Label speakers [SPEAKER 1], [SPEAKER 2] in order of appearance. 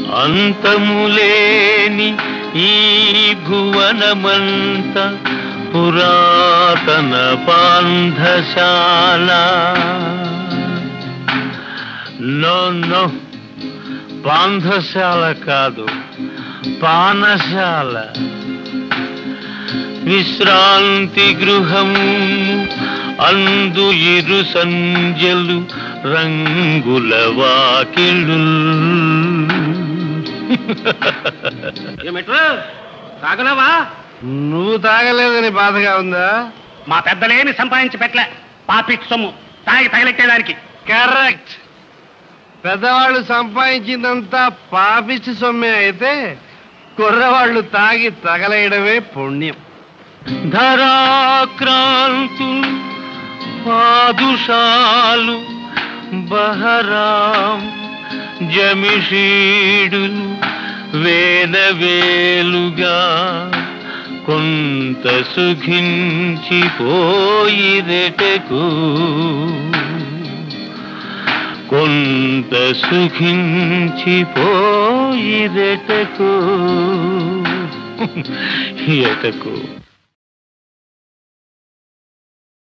[SPEAKER 1] అంతములేని ఈ భువనమంత పురాతన పాంధశాల no no పాంధశాల కాదు పానశాల విశ్రాంతి గృహము అందు ఇరు సంజలు రంగుల వాకిళ్ళు
[SPEAKER 2] ఏమిట్రా తాగలేవా
[SPEAKER 3] నువ్వు తాగలేదని బాధగా ఉందా
[SPEAKER 2] మా పెద్దలేని సంపాదించి పెట్టలే పాపిట్ సొమ్ము తాగి తగలెట్టేదానికి
[SPEAKER 3] కరెక్ట్ పెద్దవాళ్ళు సంపాదించిందంతా పాపిచ్చి సొమ్మే అయితే కుర్రవాళ్ళు తాగి తగలేయడమే పుణ్యం
[SPEAKER 1] ధరాక్రాంతులు పాదుషాలు బహరాం జమిషీడులు వేలవేలుగా కొంత సుఖించిపోయిరెటకు కొంత సుఖించిపోయిరెటకు ఎటకు